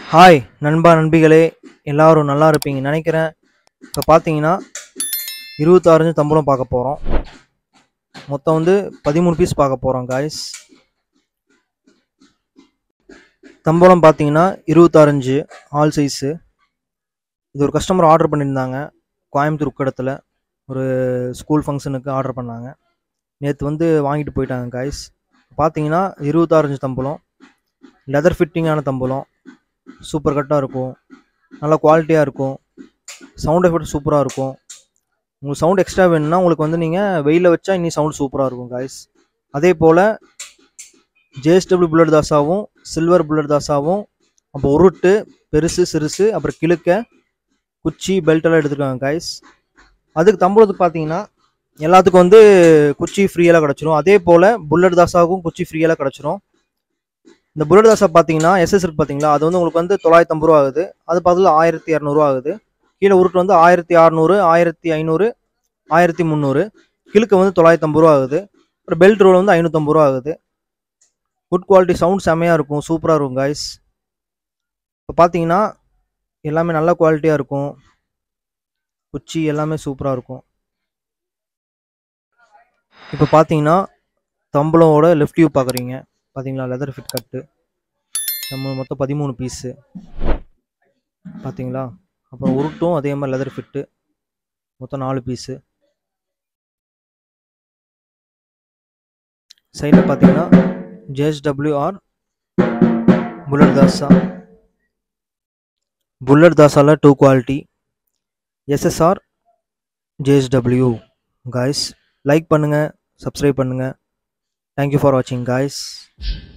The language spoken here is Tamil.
ஹாய் நண்பா நண்பிகளே எல்லாரும் நல்லா இருப்பீங்கன்னு நினைக்கிறேன் இப்போ பார்த்தீங்கன்னா இருபத்தாறு தம்பளம் பார்க்க போகிறோம் மொத்தம் வந்து பதிமூணு பீஸ் பார்க்க போகிறோம் காய்ஸ் தம்பளம் பார்த்தீங்கன்னா இருபத்தாறஞ்சு ஆல் சைஸு இது ஒரு கஸ்டமர் ஆர்டர் பண்ணியிருந்தாங்க கோயம்புத்தூர் உக்கடத்தில் ஒரு ஸ்கூல் ஃபங்க்ஷனுக்கு ஆர்டர் பண்ணாங்க நேற்று வந்து வாங்கிட்டு போயிட்டாங்க காய்ஸ் பார்த்தீங்கன்னா இருபத்தாறஞ்சு தம்பளம் லெதர் ஃபிட்டிங்கான தம்பளம் சூப்பர் கட்டாக இருக்கும் நல்லா குவாலிட்டியாக இருக்கும் சவுண்ட் எஃபெக்ட் சூப்பராக இருக்கும் உங்களுக்கு சவுண்ட் எக்ஸ்ட்ரா வேணும்னா உங்களுக்கு வந்து நீங்கள் வெயிலில் வச்சா இன்னும் சவுண்ட் சூப்பராக இருக்கும் காய்ஸ் அதே போல் ஜேஎஸ்டபிள்யூ புல்லட் தாசாவும் சில்வர் புல்லட் தாசாவும் அப்போ உருட்டு பெருசு சிறுசு அப்புறம் கிழுக்க குச்சி பெல்ட் எல்லாம் எடுத்துருக்காங்க காய்ஸ் அதுக்கு தம்பளத்துக்கு பார்த்தீங்கன்னா எல்லாத்துக்கும் வந்து குச்சி ஃப்ரீயெல்லாம் கிடச்சிரும் அதே போல் புல்லட் தாசாவுக்கும் குச்சி ஃப்ரீயெல்லாம் கிடச்சிரும் இந்த புல்லட் தாசா பார்த்தீங்கன்னா எஸ்எஸ் இருக்கு பார்த்தீங்களா அது வந்து உங்களுக்கு வந்து தொள்ளாயிரத்தி ஐம்பது ரூபா ஆகுது அது பதில் ஆயிரத்தி இரநூறுவா ஆகுது கீழே உருட்டு வந்து ஆயிரத்தி அறநூறு ஆயிரத்தி ஐநூறு ஆயிரத்தி முந்நூறு கிழக்கு வந்து தொள்ளாயிரத்தி ஐம்பது ரூபா ஆகுது அப்புறம் பெல்ட் ரோல் வந்து ஐநூற்றம்பது ரூபா ஆகுது குட் குவாலிட்டி சவுண்ட் செம்மையாக இருக்கும் சூப்பராக இருக்கும் காய்ஸ் இப்போ பார்த்தீங்கன்னா எல்லாமே நல்ல குவாலிட்டியாக இருக்கும் குச்சி எல்லாமே சூப்பராக இருக்கும் இப்போ பார்த்தீங்கன்னா தம்பளோட லெஃப்ட் வியூ பார்க்குறீங்க பார்த்தீங்களா லெதர் ஃபிட் கட்டு நம்ம மொத்தம் பதிமூணு பீஸு பார்த்தீங்களா அப்புறம் உருட்டும் அதே மாதிரி லெதர் ஃபிட்டு மொத்தம் நாலு பீஸு சைடில் பார்த்தீங்கன்னா ஜேஎஸ்டபிள்யூஆர் புல்லட் தாசா புல்லட் தாசாவில் two quality SSR JSW guys like பண்ணுங்கள் சப்ஸ்கிரைப் பண்ணுங்கள் தேங்க்யூ ஃபார் வாட்சிங் காய்ஸ்